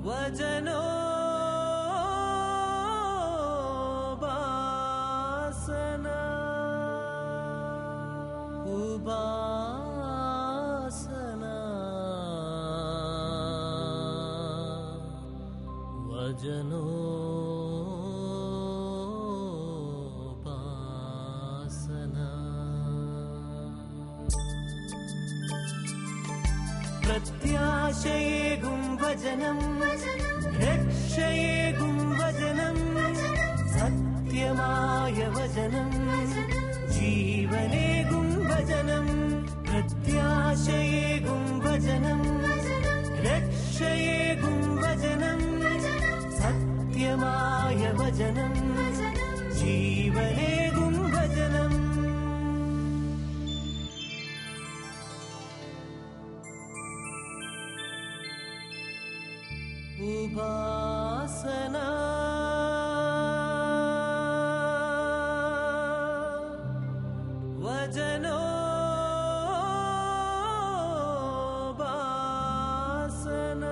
വചനോ ഉപാസന ഉപാസന വചനോ പ്രത്യാശയേകും വചനം രക്ഷയേകും വചനം സത്യമായ വചനം ജീവനേകും വചനം പ്രത്യാശയേകും വചനം രക്ഷയേകും വചനം സത്യമായ വചനം ജീവനേകും വചനം ഉപാസന വചനോ ഉപാസന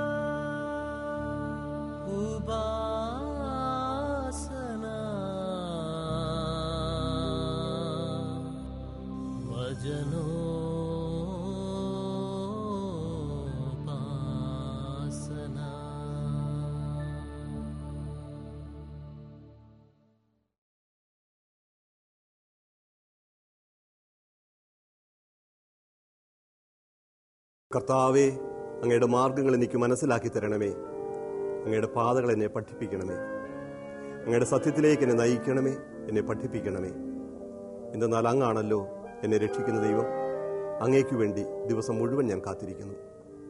ഉപാസന വചനോ കർത്താവെ അങ്ങയുടെ മാർഗങ്ങൾ എനിക്ക് മനസ്സിലാക്കി തരണമേ അങ്ങയുടെ പാതകൾ എന്നെ പഠിപ്പിക്കണമേ അങ്ങയുടെ സത്യത്തിലേക്ക് എന്നെ നയിക്കണമേ എന്നെ പഠിപ്പിക്കണമേ എന്തെന്നാൽ അങ്ങാണല്ലോ എന്നെ രക്ഷിക്കുന്ന ദൈവം അങ്ങേക്കു വേണ്ടി ദിവസം മുഴുവൻ ഞാൻ കാത്തിരിക്കുന്നു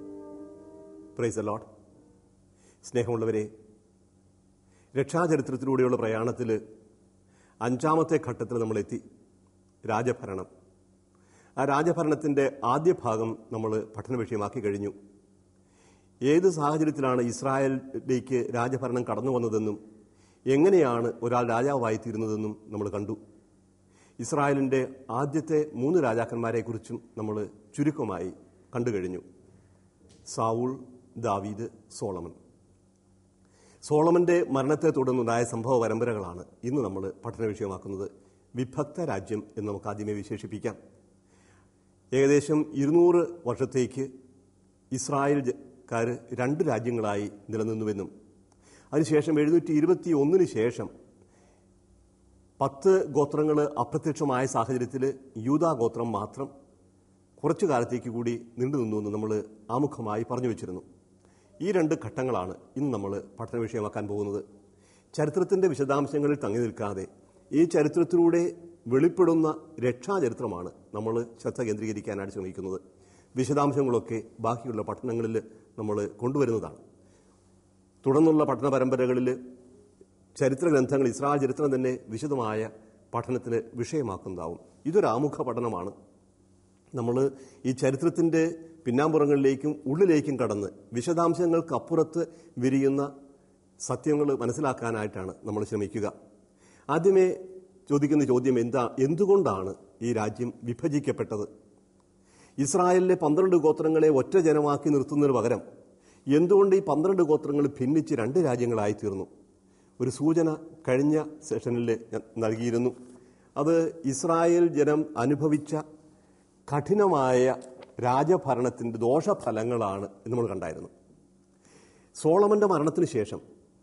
പ്രൈസ് ലോഡ് സ്നേഹമുള്ളവരെ രക്ഷാചരിത്രത്തിലൂടെയുള്ള പ്രയാണത്തിൽ അഞ്ചാമത്തെ ഘട്ടത്തിൽ നമ്മൾ എത്തി രാജഭരണം ആ രാജഭരണത്തിന്റെ ആദ്യ ഭാഗം നമ്മൾ പഠന വിഷയമാക്കി കഴിഞ്ഞു ഏത് സാഹചര്യത്തിലാണ് ഇസ്രായേലിലേക്ക് രാജഭരണം കടന്നു വന്നതെന്നും എങ്ങനെയാണ് ഒരാൾ രാജാവായി തീരുന്നതെന്നും നമ്മൾ കണ്ടു ഇസ്രായേലിന്റെ ആദ്യത്തെ മൂന്ന് രാജാക്കന്മാരെക്കുറിച്ചും നമ്മൾ ചുരുക്കമായി കണ്ടു കഴിഞ്ഞു സാവൂൾ ദാവീദ് സോളമൻ സോളമന്റെ മരണത്തെ തുടർന്നുണ്ടായ സംഭവ പരമ്പരകളാണ് ഇന്ന് നമ്മൾ പഠന വിഷയമാക്കുന്നത് വിഭക്ത രാജ്യം എന്ന് നമുക്ക് ആദ്യമേ വിശേഷിപ്പിക്കാം ഏകദേശം ഇരുന്നൂറ് വർഷത്തേക്ക് ഇസ്രായേൽക്കാർ രണ്ട് രാജ്യങ്ങളായി നിലനിന്നുവെന്നും അതിനുശേഷം എഴുന്നൂറ്റി ഇരുപത്തി ഒന്നിന് ശേഷം പത്ത് ഗോത്രങ്ങൾ അപ്രത്യക്ഷമായ സാഹചര്യത്തിൽ യൂതാ ഗോത്രം മാത്രം കുറച്ചു കാലത്തേക്ക് കൂടി നീണ്ടു നിന്നു നമ്മൾ ആമുഖമായി പറഞ്ഞു വെച്ചിരുന്നു ഈ രണ്ട് ഘട്ടങ്ങളാണ് ഇന്ന് നമ്മൾ പഠന വിഷയമാക്കാൻ പോകുന്നത് ചരിത്രത്തിന്റെ വിശദാംശങ്ങളിൽ തങ്ങി നിൽക്കാതെ ഈ ചരിത്രത്തിലൂടെ വെളിപ്പെടുന്ന രക്ഷാചരിത്രമാണ് നമ്മൾ ശ്രദ്ധ കേന്ദ്രീകരിക്കാനായിട്ട് ശ്രമിക്കുന്നത് വിശദാംശങ്ങളൊക്കെ ബാക്കിയുള്ള പഠനങ്ങളിൽ നമ്മൾ കൊണ്ടുവരുന്നതാണ് തുടർന്നുള്ള പഠന പരമ്പരകളിൽ ചരിത്ര ഗ്രന്ഥങ്ങൾ ഇസ്രായേൽ ചരിത്രം തന്നെ വിശദമായ പഠനത്തിന് വിഷയമാക്കുന്നതാവും ഇതൊരു ആമുഖ പഠനമാണ് നമ്മൾ ഈ ചരിത്രത്തിന്റെ പിന്നാമ്പുറങ്ങളിലേക്കും ഉള്ളിലേക്കും കടന്ന് വിശദാംശങ്ങൾക്കപ്പുറത്ത് വിരിയുന്ന സത്യങ്ങൾ മനസ്സിലാക്കാനായിട്ടാണ് നമ്മൾ ശ്രമിക്കുക ആദ്യമേ ചോദിക്കുന്ന ചോദ്യം എന്താ എന്തുകൊണ്ടാണ് ഈ രാജ്യം വിഭജിക്കപ്പെട്ടത് ഇസ്രായേലിലെ പന്ത്രണ്ട് ഗോത്രങ്ങളെ ഒറ്റ ജനമാക്കി നിർത്തുന്നതിന് പകരം എന്തുകൊണ്ട് ഈ പന്ത്രണ്ട് ഗോത്രങ്ങൾ ഭിന്നിച്ച് രണ്ട് രാജ്യങ്ങളായി തീർന്നു ഒരു സൂചന കഴിഞ്ഞ സെഷനിൽ ഞാൻ നൽകിയിരുന്നു അത് ഇസ്രായേൽ ജനം അനുഭവിച്ച കഠിനമായ രാജഭരണത്തിന്റെ ദോഷഫലങ്ങളാണ് എന്ന് നമ്മൾ കണ്ടായിരുന്നു സോളമന്റെ മരണത്തിന് ശേഷം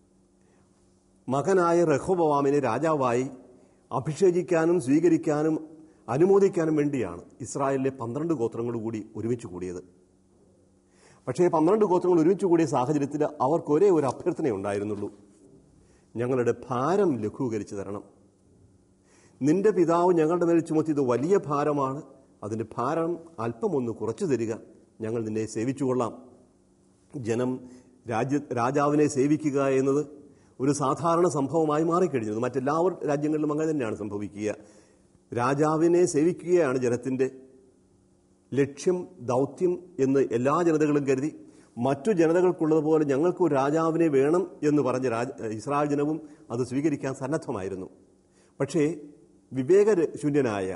മകനായ റഹോബവാമിനെ രാജാവായി അഭിഷേകിക്കാനും സ്വീകരിക്കാനും അനുമോദിക്കാനും വേണ്ടിയാണ് ഇസ്രായേലിലെ പന്ത്രണ്ട് ഗോത്രങ്ങൾ കൂടി ഒരുമിച്ച് കൂടിയത് പക്ഷേ പന്ത്രണ്ട് ഗോത്രങ്ങൾ ഒരുമിച്ച് കൂടിയ സാഹചര്യത്തിൽ അവർക്ക് ഒരേ ഒരു അഭ്യർത്ഥന ഉണ്ടായിരുന്നുള്ളൂ ഞങ്ങളുടെ ഭാരം ലഘൂകരിച്ചു തരണം നിന്റെ പിതാവ് ഞങ്ങളുടെ മേൽ ചുമത്തിയത് വലിയ ഭാരമാണ് അതിന്റെ ഭാരം അല്പമൊന്ന് കുറച്ചു തരിക ഞങ്ങൾ നിന്നെ സേവിച്ചുകൊള്ളാം ജനം രാജ്യ രാജാവിനെ സേവിക്കുക എന്നത് ഒരു സാധാരണ സംഭവമായി മാറിക്കഴിഞ്ഞത് മറ്റെല്ലാ രാജ്യങ്ങളിലും അങ്ങനെ തന്നെയാണ് സംഭവിക്കുക രാജാവിനെ സേവിക്കുകയാണ് ജനത്തിന്റെ ലക്ഷ്യം ദൗത്യം എന്ന് എല്ലാ ജനതകളും കരുതി മറ്റു ജനതകൾക്കുള്ളതുപോലെ ഞങ്ങൾക്ക് ഒരു രാജാവിനെ വേണം എന്ന് പറഞ്ഞ രാജ ഇസ്രായേൽ ജനവും അത് സ്വീകരിക്കാൻ സന്നദ്ധമായിരുന്നു പക്ഷേ വിവേകശൂന്യനായ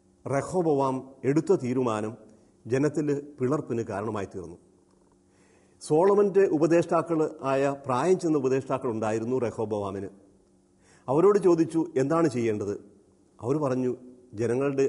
റഹോബവാം എടുത്ത തീരുമാനം ജനത്തിൽ പിളർപ്പിന് കാരണമായി തീർന്നു സോളമന്റെ ഉപദേഷ്ടാക്കൾ ആയ പ്രായം ചെന്ന ഉപദേഷ്ടാക്കൾ ഉണ്ടായിരുന്നു റഹോബവാമിന് അവരോട് ചോദിച്ചു എന്താണ് ചെയ്യേണ്ടത് അവർ പറഞ്ഞു ജനങ്ങളുടെ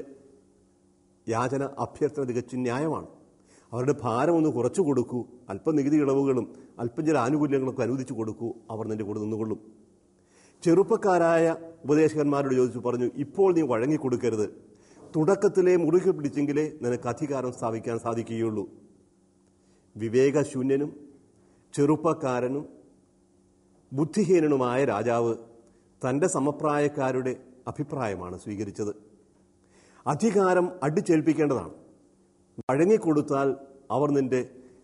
യാചന അഭ്യർത്ഥന തികച്ചും ന്യായമാണ് അവരുടെ ഭാരം ഒന്ന് കുറച്ചു കൊടുക്കൂ അല്പം നികുതി ഇളവുകളും അല്പം ചില ആനുകൂല്യങ്ങളൊക്കെ അനുവദിച്ചു കൊടുക്കൂ അവർ നിന്റെ കൂടെ നിന്നുകൊള്ളും ചെറുപ്പക്കാരായ ഉപദേശകന്മാരോട് ചോദിച്ചു പറഞ്ഞു ഇപ്പോൾ നീ വഴങ്ങിക്കൊടുക്കരുത് തുടക്കത്തിലെ മുറുകെ പിടിച്ചെങ്കിലേ നിനക്ക് അധികാരം സ്ഥാപിക്കാൻ സാധിക്കുകയുള്ളൂ വിവേകശൂന്യനും ചെറുപ്പക്കാരനും ബുദ്ധിഹീനനുമായ രാജാവ് തൻ്റെ സമപ്രായക്കാരുടെ അഭിപ്രായമാണ് സ്വീകരിച്ചത് അധികാരം അടിച്ചേൽപ്പിക്കേണ്ടതാണ് വഴങ്ങിക്കൊടുത്താൽ അവർ നിന്റെ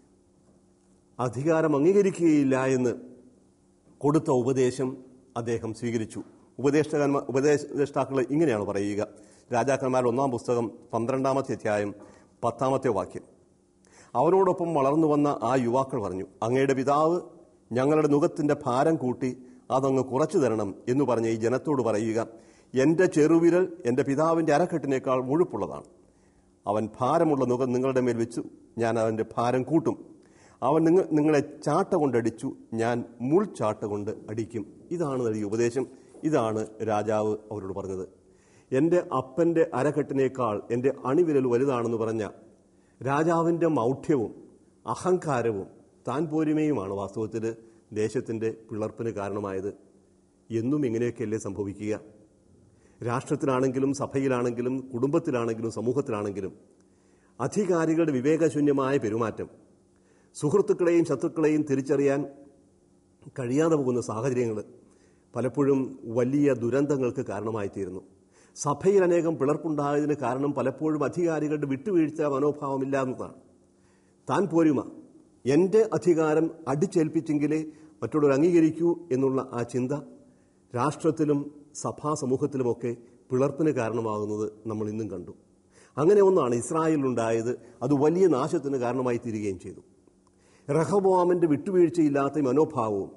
അധികാരം അംഗീകരിക്കുകയില്ല എന്ന് കൊടുത്ത ഉപദേശം അദ്ദേഹം സ്വീകരിച്ചു ഉപദേഷ്ടകന്മാർ ഉപദേഷ്ടാക്കൾ ഇങ്ങനെയാണ് പറയുക രാജാക്കന്മാരുടെ ഒന്നാം പുസ്തകം പന്ത്രണ്ടാമത്തെ അധ്യായം പത്താമത്തെ വാക്യം അവരോടൊപ്പം വളർന്നു വന്ന ആ യുവാക്കൾ പറഞ്ഞു അങ്ങയുടെ പിതാവ് ഞങ്ങളുടെ നുഖത്തിന്റെ ഭാരം കൂട്ടി അതങ്ങ് കുറച്ചു തരണം എന്ന് പറഞ്ഞ് ഈ ജനത്തോട് പറയുക എൻ്റെ ചെറുവിരൽ എൻ്റെ പിതാവിൻ്റെ അരക്കെട്ടിനേക്കാൾ മുഴുപ്പുള്ളതാണ് അവൻ ഭാരമുള്ള നുഖം നിങ്ങളുടെ മേൽ വെച്ചു ഞാൻ അവൻ്റെ ഭാരം കൂട്ടും അവൻ നിങ്ങൾ നിങ്ങളെ ചാട്ട കൊണ്ടടിച്ചു ഞാൻ മുൾ ചാട്ട കൊണ്ട് അടിക്കും ഇതാണ് നൽകിയ ഉപദേശം ഇതാണ് രാജാവ് അവരോട് പറഞ്ഞത് എൻ്റെ അപ്പൻ്റെ അരക്കെട്ടിനേക്കാൾ എൻ്റെ അണിവിരൽ വലുതാണെന്ന് പറഞ്ഞ രാജാവിൻ്റെ മൗഢ്യവും അഹങ്കാരവും താൻ പോരുമയുമാണ് വാസ്തവത്തിൽ ദേശത്തിൻ്റെ പിളർപ്പിന് കാരണമായത് എന്നും ഇങ്ങനെയൊക്കെയല്ലേ സംഭവിക്കുക രാഷ്ട്രത്തിലാണെങ്കിലും സഭയിലാണെങ്കിലും കുടുംബത്തിലാണെങ്കിലും സമൂഹത്തിലാണെങ്കിലും അധികാരികളുടെ വിവേകശൂന്യമായ പെരുമാറ്റം സുഹൃത്തുക്കളെയും ശത്രുക്കളെയും തിരിച്ചറിയാൻ കഴിയാതെ പോകുന്ന സാഹചര്യങ്ങൾ പലപ്പോഴും വലിയ ദുരന്തങ്ങൾക്ക് കാരണമായിത്തീരുന്നു സഭയിൽ അനേകം പിളർപ്പുണ്ടായതിന് കാരണം പലപ്പോഴും അധികാരികളുടെ വിട്ടുവീഴ്ച മനോഭാവമില്ലാത്തതാണ് താൻ പോരുമ എൻ്റെ അധികാരം അടിച്ചേൽപ്പിച്ചെങ്കിലേ മറ്റുള്ളവർ അംഗീകരിക്കൂ എന്നുള്ള ആ ചിന്ത രാഷ്ട്രത്തിലും സഭാ സമൂഹത്തിലുമൊക്കെ പിളർപ്പിന് കാരണമാകുന്നത് നമ്മൾ ഇന്നും കണ്ടു അങ്ങനെ ഒന്നാണ് ഇസ്രായേലിലുണ്ടായത് അത് വലിയ നാശത്തിന് കാരണമായി തീരുകയും ചെയ്തു റഹബോവാമിൻ്റെ വിട്ടുവീഴ്ചയില്ലാത്ത മനോഭാവവും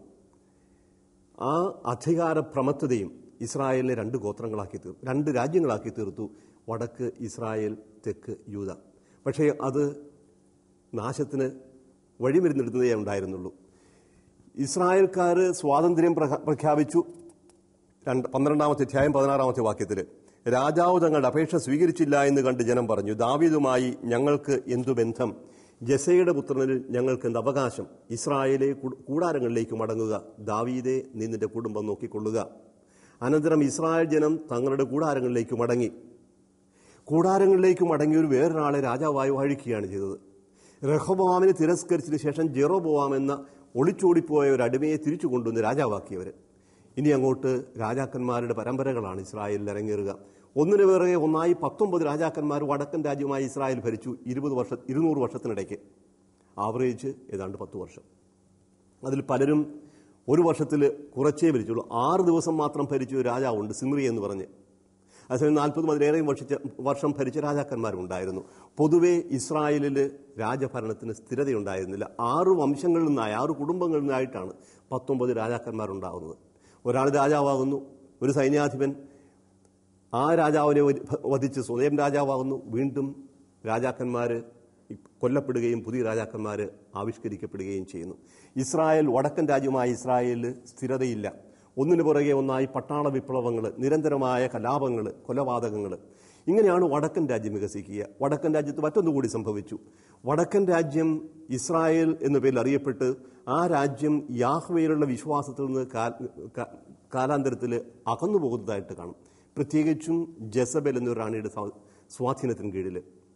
ആ അധികാര പ്രമത്തതയും ഇസ്രായേലിനെ രണ്ട് ഗോത്രങ്ങളാക്കി തീർത്തു രണ്ട് രാജ്യങ്ങളാക്കി തീർത്തു വടക്ക് ഇസ്രായേൽ തെക്ക് യൂത പക്ഷേ അത് നാശത്തിന് വഴിമരുന്നിടുന്നതേ ഉണ്ടായിരുന്നുള്ളൂ ഇസ്രായേൽക്കാർ സ്വാതന്ത്ര്യം പ്രഖ- പ്രഖ്യാപിച്ചു രണ്ട് പന്ത്രണ്ടാമത്തെ അധ്യായം പതിനാറാമത്തെ വാക്യത്തിൽ രാജാവ് തങ്ങളുടെ അപേക്ഷ സ്വീകരിച്ചില്ല എന്ന് കണ്ട് ജനം പറഞ്ഞു ദാവീദുമായി ഞങ്ങൾക്ക് എന്തു ബന്ധം ജസയുടെ പുത്രനിൽ ഞങ്ങൾക്ക് എന്ത് അവകാശം ഇസ്രായേലെ കു- കൂടാരങ്ങളിലേക്ക് മടങ്ങുക ദാവീദെ നീ നിന്റെ കുടുംബം നോക്കിക്കൊള്ളുക അനന്തരം ഇസ്രായേൽ ജനം തങ്ങളുടെ കൂടാരങ്ങളിലേക്ക് മടങ്ങി കൂടാരങ്ങളിലേക്ക് മടങ്ങിയ ഒരു വേറൊരാളെ രാജാവായി വാഴിക്കുകയാണ് ചെയ്തത് റഹബോവാമിനെ തിരസ്കരിച്ചതിന് ശേഷം ജെറോബോവാം എന്ന ഒളിച്ചോടിപ്പോയ ഒരു അടിമയെ തിരിച്ചു കൊണ്ടുവന്ന് രാജാവാക്കിയവർ ഇനി അങ്ങോട്ട് രാജാക്കന്മാരുടെ പരമ്പരകളാണ് ഇസ്രായേലിൽ ഇറങ്ങിയേറുക ഒന്നിനു പിറകെ ഒന്നായി പത്തൊമ്പത് രാജാക്കന്മാർ വടക്കൻ രാജ്യമായി ഇസ്രായേൽ ഭരിച്ചു ഇരുപത് വർഷ ഇരുന്നൂറ് വർഷത്തിനിടയ്ക്ക് ആവറേജ് ഏതാണ്ട് പത്ത് വർഷം അതിൽ പലരും ഒരു വർഷത്തിൽ കുറച്ചേ ഭരിച്ചുള്ളൂ ആറ് ദിവസം മാത്രം ഭരിച്ച ഒരു രാജാവുണ്ട് സിമ്രി എന്ന് പറഞ്ഞ് അതേസമയം നാൽപ്പത് അതിലേറെയും വർഷിച്ച വർഷം ഭരിച്ച രാജാക്കന്മാരുണ്ടായിരുന്നു പൊതുവെ ഇസ്രായേലിൽ രാജഭരണത്തിന് സ്ഥിരതയുണ്ടായിരുന്നില്ല ആറ് വംശങ്ങളിൽ നിന്നായി ആറ് കുടുംബങ്ങളിൽ നിന്നായിട്ടാണ് പത്തൊമ്പത് രാജാക്കന്മാരുണ്ടാകുന്നത് ഒരാൾ രാജാവാകുന്നു ഒരു സൈന്യാധിപൻ ആ രാജാവിനെ വധി- വധിച്ച് സ്വയം രാജാവാകുന്നു വീണ്ടും രാജാക്കന്മാർ കൊല്ലപ്പെടുകയും പുതിയ രാജാക്കന്മാർ ആവിഷ്കരിക്കപ്പെടുകയും ചെയ്യുന്നു ഇസ്രായേൽ വടക്കൻ രാജ്യമായ ഇസ്രായേലിൽ സ്ഥിരതയില്ല ഒന്നിനു പുറകെ ഒന്നായി പട്ടാള വിപ്ലവങ്ങൾ നിരന്തരമായ കലാപങ്ങൾ കൊലപാതകങ്ങൾ ഇങ്ങനെയാണ് വടക്കൻ രാജ്യം വികസിക്കുക വടക്കൻ രാജ്യത്ത് മറ്റൊന്നുകൂടി സംഭവിച്ചു വടക്കൻ രാജ്യം ഇസ്രായേൽ എന്ന പേരിൽ അറിയപ്പെട്ട് ആ രാജ്യം യാഹ്വയിലുള്ള വിശ്വാസത്തിൽ നിന്ന് കാ- കാ- കാലാന്തരത്തിൽ അകന്നു പോകുന്നതായിട്ട് കാണും പ്രത്യേകിച്ചും ജസബൽ എന്നൊരു റാണിയുടെ സ്വാ- സ്വാധീനത്തിന് കീഴിൽ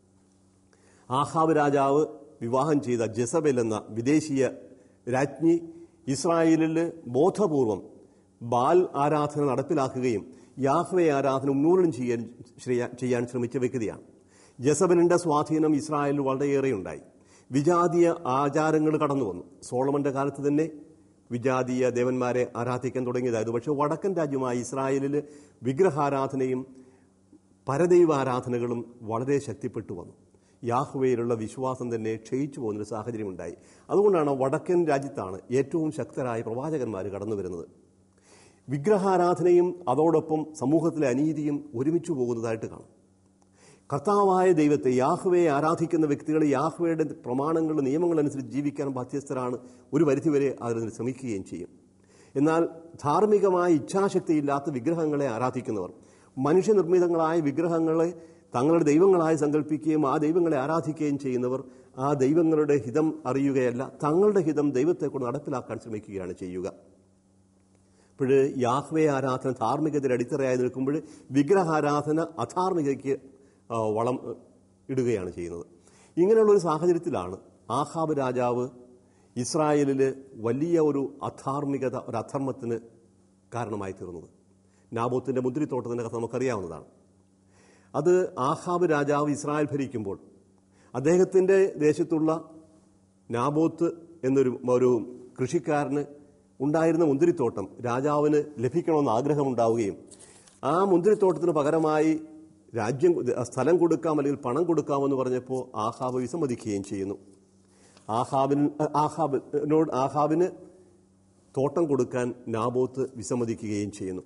ആഹാബ് രാജാവ് വിവാഹം ചെയ്ത ജസബൽ എന്ന വിദേശീയ രാജ്ഞി ഇസ്രായേലിൽ ബോധപൂർവം ബാൽ ആരാധന നടപ്പിലാക്കുകയും യാഹ്വെ ആരാധന ഉന്മൂലനം ചെയ്യാൻ ശ്രേയ- ചെയ്യാൻ ശ്രമിച്ച വ്യക്തിയാണ് ജസബലിന്റെ സ്വാധീനം ഇസ്രായേലിൽ വളരെയേറെ ഉണ്ടായി വിജാതീയ ആചാരങ്ങൾ കടന്നു വന്നു സോളമന്റെ കാലത്ത് തന്നെ വിജാതീയ ദേവന്മാരെ ആരാധിക്കാൻ തുടങ്ങിയതായിരുന്നു പക്ഷേ വടക്കൻ രാജ്യമായ ഇസ്രായേലിൽ വിഗ്രഹാരാധനയും പരദൈവാരാധനകളും വളരെ ശക്തിപ്പെട്ടു വന്നു യാഹ്വയിലുള്ള വിശ്വാസം തന്നെ ക്ഷയിച്ചു പോകുന്നൊരു സാഹചര്യമുണ്ടായി അതുകൊണ്ടാണ് വടക്കൻ രാജ്യത്താണ് ഏറ്റവും ശക്തരായ പ്രവാചകന്മാർ കടന്നു വരുന്നത് വിഗ്രഹാരാധനയും അതോടൊപ്പം സമൂഹത്തിലെ അനീതിയും ഒരുമിച്ച് പോകുന്നതായിട്ട് കാണും കർത്താവായ ദൈവത്തെ യാഹ്വയെ ആരാധിക്കുന്ന വ്യക്തികൾ യാഹ്വയുടെ പ്രമാണങ്ങളുടെ നിയമങ്ങളനുസരിച്ച് ജീവിക്കാൻ ബാധ്യസ്ഥരാണ് ഒരു പരിധിവരെ അതിന് ശ്രമിക്കുകയും ചെയ്യും എന്നാൽ ധാർമ്മികമായ ഇച്ഛാശക്തിയില്ലാത്ത വിഗ്രഹങ്ങളെ ആരാധിക്കുന്നവർ മനുഷ്യനിർമ്മിതങ്ങളായ വിഗ്രഹങ്ങളെ തങ്ങളുടെ ദൈവങ്ങളായി സങ്കല്പിക്കുകയും ആ ദൈവങ്ങളെ ആരാധിക്കുകയും ചെയ്യുന്നവർ ആ ദൈവങ്ങളുടെ ഹിതം അറിയുകയല്ല തങ്ങളുടെ ഹിതം ദൈവത്തെ കൊണ്ട് നടപ്പിലാക്കാൻ ശ്രമിക്കുകയാണ് ചെയ്യുക അപ്പോൾ യാഹ്വേ ആരാധന ധാർമ്മികതയുടെ അടിത്തറയായി നിൽക്കുമ്പോൾ വിഗ്രഹാരാധന അധാർമികതയ്ക്ക് ആ, വളം ആ, ഇടുകയാണ് ചെയ്യുന്നത് ഇങ്ങനെയുള്ള ഒരു സാഹചര്യത്തിലാണ് ആഹാബ് രാജാവ് ഇസ്രായേലിൽ വലിയ ഒരു അധാർമികത ഒരു അധർമ്മത്തിന് കാരണമായി തീർന്നത് നാബോത്തിൻ്റെ മുന്തിരിത്തോട്ടത്തിൻ്റെ കഥ നമുക്കറിയാവുന്നതാണ് അത് ആഹാബ് രാജാവ് ഇസ്രായേൽ ഭരിക്കുമ്പോൾ അദ്ദേഹത്തിൻ്റെ ദേശത്തുള്ള നാബോത്ത് എന്നൊരു ഒരു കൃഷിക്കാരന് ഉണ്ടായിരുന്ന മുന്തിരിത്തോട്ടം രാജാവിന് ലഭിക്കണമെന്ന് ആഗ്രഹമുണ്ടാവുകയും ആ മുന്തിരിത്തോട്ടത്തിന് പകരമായി രാജ്യം സ്ഥലം കൊടുക്കാം അല്ലെങ്കിൽ പണം കൊടുക്കാമെന്ന് പറഞ്ഞപ്പോൾ ആഹാബ് വിസമ്മതിക്കുകയും ചെയ്യുന്നു ആഹാബിന് ആഹാബിനോട് ആഹാബിന് തോട്ടം കൊടുക്കാൻ നാബോത്ത് വിസമ്മതിക്കുകയും ചെയ്യുന്നു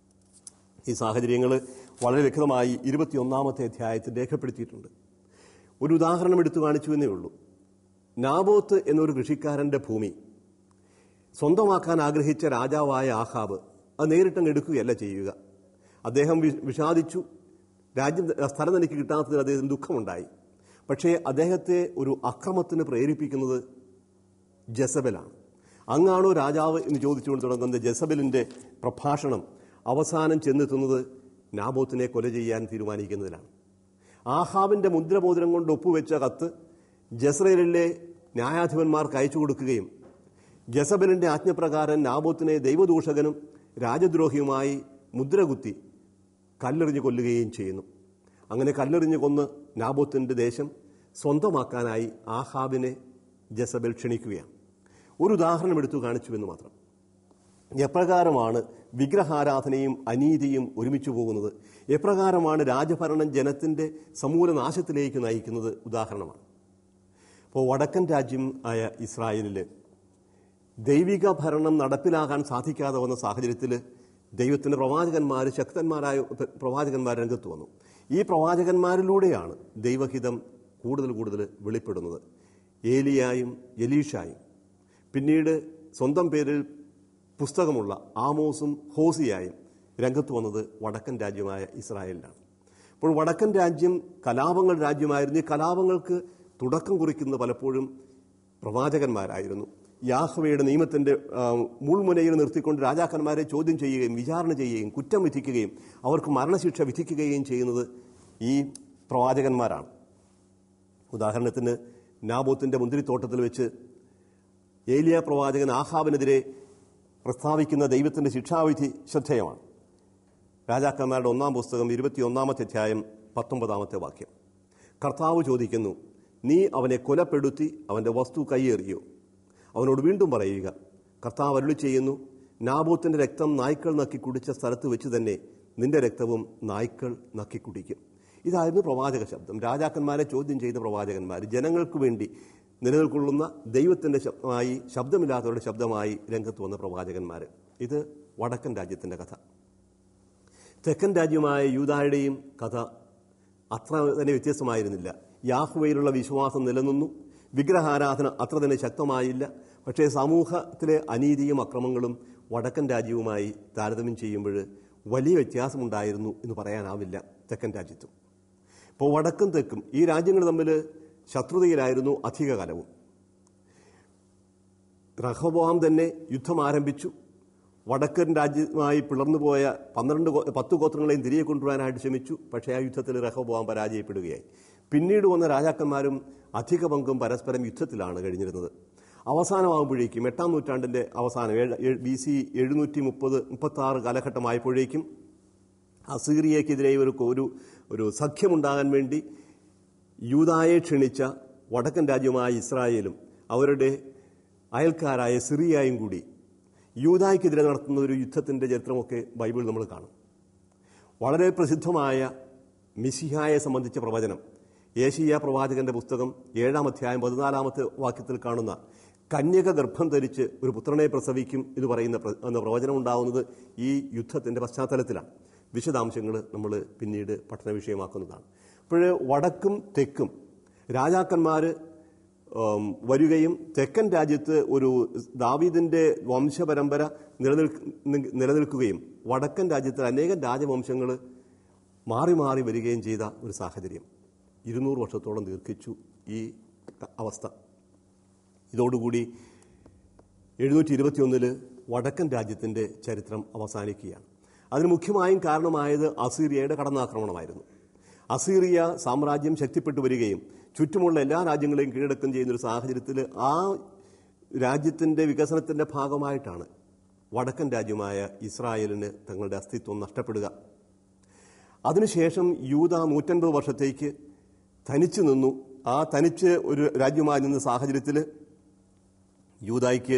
ഈ സാഹചര്യങ്ങൾ വളരെ വ്യക്തമായി ഇരുപത്തിയൊന്നാമത്തെ അധ്യായത്തിൽ രേഖപ്പെടുത്തിയിട്ടുണ്ട് ഒരു ഉദാഹരണം എടുത്തു കാണിച്ചു എന്നേ ഉള്ളൂ നാബോത്ത് എന്നൊരു കൃഷിക്കാരന്റെ ഭൂമി സ്വന്തമാക്കാൻ ആഗ്രഹിച്ച രാജാവായ ആഹാബ് അത് നേരിട്ടങ്ങ് എടുക്കുകയല്ല ചെയ്യുക അദ്ദേഹം വി- വിഷാദിച്ചു രാജ്യം സ്ഥലം തനിക്ക് കിട്ടാത്തതിൽ അദ്ദേഹത്തിന് ദുഃഖമുണ്ടായി പക്ഷേ അദ്ദേഹത്തെ ഒരു അക്രമത്തിന് പ്രേരിപ്പിക്കുന്നത് ജസബലാണ് അങ്ങാണോ രാജാവ് എന്ന് ചോദിച്ചുകൊണ്ട് തുടങ്ങുന്ന ജസബലിന്റെ പ്രഭാഷണം അവസാനം ചെന്നെത്തുന്നത് നാബോത്തിനെ കൊല ചെയ്യാൻ തീരുമാനിക്കുന്നതിലാണ് ആഹാബിന്റെ മുദ്രബോധനം കൊണ്ട് ഒപ്പുവെച്ച കത്ത് ജസ്രയേലിലെ ന്യായാധിപന്മാർക്ക് അയച്ചു കൊടുക്കുകയും ജസബലിന്റെ ആജ്ഞപ്രകാരം നാബോത്തിനെ ദൈവദൂഷകനും രാജദ്രോഹിയുമായി മുദ്രകുത്തി കല്ലെറിഞ്ഞ് കൊല്ലുകയും ചെയ്യുന്നു അങ്ങനെ കല്ലെറിഞ്ഞ് കൊന്ന് നാബോത്തിന്റെ ദേശം സ്വന്തമാക്കാനായി ആഹാബിനെ ജസബൽ ക്ഷണിക്കുകയാണ് ഒരു ഉദാഹരണം എടുത്തു കാണിച്ചു എന്ന് മാത്രം എപ്രകാരമാണ് വിഗ്രഹാരാധനയും അനീതിയും ഒരുമിച്ച് പോകുന്നത് എപ്രകാരമാണ് രാജഭരണം ജനത്തിന്റെ സമൂല നാശത്തിലേക്ക് നയിക്കുന്നത് ഉദാഹരണമാണ് ഇപ്പോൾ വടക്കൻ രാജ്യം ആയ ഇസ്രായേലിൽ ദൈവിക ഭരണം നടപ്പിലാകാൻ സാധിക്കാതെ വന്ന സാഹചര്യത്തിൽ ദൈവത്തിന്റെ പ്രവാചകന്മാർ ശക്തന്മാരായ പ്രവാചകന്മാർ രംഗത്ത് വന്നു ഈ പ്രവാചകന്മാരിലൂടെയാണ് ദൈവഹിതം കൂടുതൽ കൂടുതൽ വെളിപ്പെടുന്നത് ഏലിയായും എലീഷായും പിന്നീട് സ്വന്തം പേരിൽ പുസ്തകമുള്ള ആമോസും ഹോസിയായും രംഗത്ത് വന്നത് വടക്കൻ രാജ്യമായ ഇസ്രായേലിലാണ് അപ്പോൾ വടക്കൻ രാജ്യം കലാപങ്ങൾ രാജ്യമായിരുന്നു ഈ കലാപങ്ങൾക്ക് തുടക്കം കുറിക്കുന്നത് പലപ്പോഴും പ്രവാചകന്മാരായിരുന്നു യാഹ്വയുടെ നിയമത്തിന്റെ ആ, മുൾമുനയിൽ നിർത്തിക്കൊണ്ട് രാജാക്കന്മാരെ ചോദ്യം ചെയ്യുകയും വിചാരണ ചെയ്യുകയും കുറ്റം വിധിക്കുകയും അവർക്ക് മരണശിക്ഷ വിധിക്കുകയും ചെയ്യുന്നത് ഈ പ്രവാചകന്മാരാണ് ഉദാഹരണത്തിന് നാബോത്തിന്റെ മുന്തിരിത്തോട്ടത്തിൽ വെച്ച് ഏലിയ പ്രവാചകൻ ആഹാബിനെതിരെ പ്രസ്താവിക്കുന്ന ദൈവത്തിന്റെ ശിക്ഷാവിധി ശ്രദ്ധേയമാണ് രാജാക്കന്മാരുടെ ഒന്നാം പുസ്തകം ഇരുപത്തിയൊന്നാമത്തെ അധ്യായം പത്തൊമ്പതാമത്തെ വാക്യം കർത്താവ് ചോദിക്കുന്നു നീ അവനെ കൊലപ്പെടുത്തി അവന്റെ വസ്തു കൈയേറിയോ അവനോട് വീണ്ടും പറയുക കർത്താവ് അരുളി ചെയ്യുന്നു നാബോത്തിന്റെ രക്തം നായ്ക്കൾ നക്കി കുടിച്ച സ്ഥലത്ത് വെച്ച് തന്നെ നിന്റെ രക്തവും നായ്ക്കൾ നക്കി കുടിക്കും ഇതായിരുന്നു പ്രവാചക ശബ്ദം രാജാക്കന്മാരെ ചോദ്യം ചെയ്ത പ്രവാചകന്മാർ ജനങ്ങൾക്ക് വേണ്ടി നിലനിൽക്കൊള്ളുന്ന ദൈവത്തിന്റെ ശബ്ദമായി ശബ്ദമില്ലാത്തവരുടെ ശബ്ദമായി രംഗത്ത് വന്ന പ്രവാചകന്മാർ ഇത് വടക്കൻ രാജ്യത്തിന്റെ കഥ തെക്കൻ രാജ്യമായ യൂതായുടെയും കഥ അത്ര തന്നെ വ്യത്യസ്തമായിരുന്നില്ല യാഹുവയിലുള്ള വിശ്വാസം നിലനിന്നു വിഗ്രഹാരാധന അത്ര തന്നെ ശക്തമായില്ല പക്ഷേ സമൂഹത്തിലെ അനീതിയും അക്രമങ്ങളും വടക്കൻ രാജ്യവുമായി താരതമ്യം ചെയ്യുമ്പോൾ വലിയ വ്യത്യാസമുണ്ടായിരുന്നു എന്ന് പറയാനാവില്ല തെക്കൻ രാജ്യത്തും ഇപ്പോൾ വടക്കും തെക്കും ഈ രാജ്യങ്ങൾ തമ്മിൽ ശത്രുതയിലായിരുന്നു അധികകാലവും റഹബോം തന്നെ യുദ്ധം ആരംഭിച്ചു വടക്കൻ രാജ്യമായി പിളർന്നുപോയ പന്ത്രണ്ട് ഗോ- പത്ത് ഗോത്രങ്ങളെയും തിരികെ കൊണ്ടുവരാനായിട്ട് ശ്രമിച്ചു പക്ഷേ ആ യുദ്ധത്തിൽ റഹബോം പരാജയപ്പെടുകയായി പിന്നീട് വന്ന രാജാക്കന്മാരും അധിക പങ്കും പരസ്പരം യുദ്ധത്തിലാണ് കഴിഞ്ഞിരുന്നത് അവസാനമാകുമ്പോഴേക്കും എട്ടാം നൂറ്റാണ്ടിന്റെ അവസാനം ഏഴ് ബി സി എഴുന്നൂറ്റി മുപ്പത് മുപ്പത്തി ആറ് കാലഘട്ടമായപ്പോഴേക്കും അസീറിയക്കെതിരെ ഒരു ഒരു ഒരു സഖ്യമുണ്ടാകാൻ വേണ്ടി യൂതായെ ക്ഷണിച്ച വടക്കൻ രാജ്യമായ ഇസ്രായേലും അവരുടെ അയൽക്കാരായ സിറിയയും കൂടി യൂതായ്ക്കെതിരെ നടത്തുന്ന ഒരു യുദ്ധത്തിന്റെ ചരിത്രമൊക്കെ ബൈബിൾ നമ്മൾ കാണും വളരെ പ്രസിദ്ധമായ മിസിഹായെ സംബന്ധിച്ച പ്രവചനം ഏഷ്യ പ്രവാചകന്റെ പുസ്തകം ഏഴാം അധ്യായം പതിനാലാമത്തെ വാക്യത്തിൽ കാണുന്ന കന്യക ഗർഭം ധരിച്ച് ഒരു പുത്രനെ പ്രസവിക്കും എന്ന് പറയുന്ന പ്ര- എന്ന പ്രവചനം ഉണ്ടാവുന്നത് ഈ യുദ്ധത്തിന്റെ പശ്ചാത്തലത്തിലാണ് വിശദാംശങ്ങൾ നമ്മൾ പിന്നീട് പഠന വിഷയമാക്കുന്നതാണ് അപ്പോൾ വടക്കും തെക്കും രാജാക്കന്മാർ ഉം, വരികയും തെക്കൻ രാജ്യത്ത് ഒരു ദാവീദിന്റെ വംശപരമ്പര നിലനിൽക്ക നിലനിൽക്കുകയും വടക്കൻ രാജ്യത്ത് അനേകം രാജവംശങ്ങൾ മാറി മാറി വരികയും ചെയ്ത ഒരു സാഹചര്യം ഇരുന്നൂറ് വർഷത്തോളം ദീർഘിച്ചു ഈ അവസ്ഥ ഇതോടുകൂടി എഴുന്നൂറ്റി ഇരുപത്തിയൊന്നില് വടക്കൻ രാജ്യത്തിന്റെ ചരിത്രം അവസാനിക്കുകയാണ് അതിന് മുഖ്യമായും കാരണമായത് അസീറിയയുടെ കടന്നാക്രമണമായിരുന്നു അസീറിയ സാമ്രാജ്യം ശക്തിപ്പെട്ടു വരികയും ചുറ്റുമുള്ള എല്ലാ രാജ്യങ്ങളെയും കീഴടക്കം ചെയ്യുന്ന ഒരു സാഹചര്യത്തിൽ ആ രാജ്യത്തിന്റെ വികസനത്തിന്റെ ഭാഗമായിട്ടാണ് വടക്കൻ രാജ്യമായ ഇസ്രായേലിന് തങ്ങളുടെ അസ്തിത്വം നഷ്ടപ്പെടുക അതിനുശേഷം യൂത നൂറ്റൻപത് വർഷത്തേക്ക് തനിച്ചു നിന്നു ആ തനിച്ച് ഒരു രാജ്യമായി നിന്ന സാഹചര്യത്തിൽ യൂതായ്ക്ക്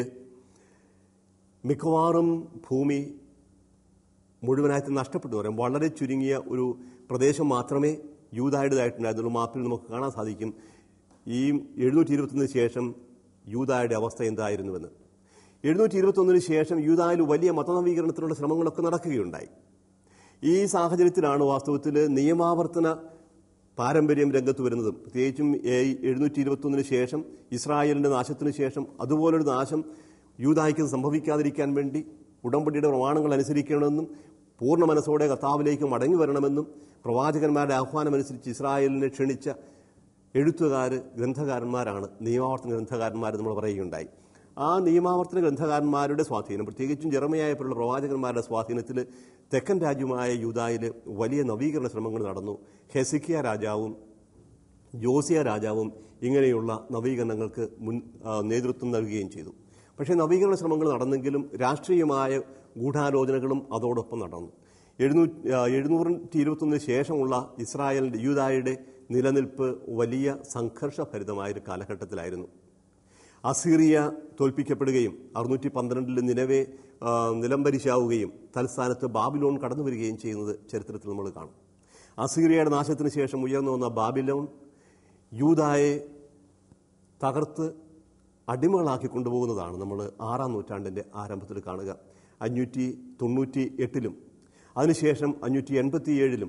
മിക്കവാറും ഭൂമി മുഴുവനായിട്ട് നഷ്ടപ്പെട്ടു പറയാം വളരെ ചുരുങ്ങിയ ഒരു പ്രദേശം മാത്രമേ യൂതായുടേതായിട്ടുണ്ടായിരുന്നുള്ളൂ മാപ്പിൽ നമുക്ക് കാണാൻ സാധിക്കും ഈ എഴുന്നൂറ്റി ഇരുപത്തൊന്നിന് ശേഷം യൂതായുടെ അവസ്ഥ എന്തായിരുന്നുവെന്ന് എഴുന്നൂറ്റി ഇരുപത്തൊന്നിന് ശേഷം യൂതായിൽ വലിയ മതനവീകരണത്തിനുള്ള ശ്രമങ്ങളൊക്കെ നടക്കുകയുണ്ടായി ഈ സാഹചര്യത്തിലാണ് വാസ്തവത്തിൽ നിയമാവർത്തന പാരമ്പര്യം രംഗത്ത് വരുന്നതും പ്രത്യേകിച്ചും എഴുന്നൂറ്റി ഇരുപത്തൊന്നിന് ശേഷം ഇസ്രായേലിന്റെ നാശത്തിന് ശേഷം അതുപോലൊരു നാശം യൂതായ്ക്ക് സംഭവിക്കാതിരിക്കാൻ വേണ്ടി ഉടമ്പടിയുടെ പ്രമാണങ്ങൾ അനുസരിക്കണമെന്നും പൂർണ്ണ മനസ്സോടെ കർത്താവിലേക്ക് മടങ്ങി വരണമെന്നും പ്രവാചകന്മാരുടെ ആഹ്വാനമനുസരിച്ച് ഇസ്രായേലിനെ ക്ഷണിച്ച എഴുത്തുകാർ ഗ്രന്ഥകാരന്മാരാണ് നിയമാവർത്തന ഗ്രന്ഥകാരന്മാർ നമ്മൾ പറയുകയുണ്ടായി ആ നിയമാവർത്തന ഗ്രന്ഥകാരന്മാരുടെ സ്വാധീനം പ്രത്യേകിച്ചും ജർമ്മയായപ്പോഴുള്ള പ്രവാചകന്മാരുടെ സ്വാധീനത്തിൽ തെക്കൻ രാജ്യമായ യൂതായിൽ വലിയ നവീകരണ ശ്രമങ്ങൾ നടന്നു ഹെസിക്കിയ രാജാവും ജോസിയ രാജാവും ഇങ്ങനെയുള്ള നവീകരണങ്ങൾക്ക് മുൻ ആ, നേതൃത്വം നൽകുകയും ചെയ്തു പക്ഷേ നവീകരണ ശ്രമങ്ങൾ നടന്നെങ്കിലും രാഷ്ട്രീയമായ ഗൂഢാലോചനകളും അതോടൊപ്പം നടന്നു എഴുന്നൂറ്റി എഴുന്നൂറ്റി ഇരുപത്തൊന്നിന് ശേഷമുള്ള ഇസ്രായേലിന്റെ യൂതായുടെ നിലനിൽപ്പ് വലിയ സംഘർഷഭരിതമായ ഒരു കാലഘട്ടത്തിലായിരുന്നു അസീറിയ തോൽപ്പിക്കപ്പെടുകയും അറുന്നൂറ്റി പന്ത്രണ്ടിൽ നിലവെ ആ, നിലംപരിശാവുകയും തൽസ്ഥാനത്ത് ബാബിലോൺ കടന്നു വരികയും ചെയ്യുന്നത് ചരിത്രത്തിൽ നമ്മൾ കാണും അസീറിയയുടെ നാശത്തിന് ശേഷം ഉയർന്നു വന്ന ബാബിലോൺ യൂതായെ തകർത്ത് അടിമകളാക്കി കൊണ്ടുപോകുന്നതാണ് നമ്മൾ ആറാം നൂറ്റാണ്ടിൻ്റെ ആരംഭത്തിൽ കാണുക അഞ്ഞൂറ്റി തൊണ്ണൂറ്റി എട്ടിലും അതിനുശേഷം അഞ്ഞൂറ്റി എൺപത്തിയേഴിലും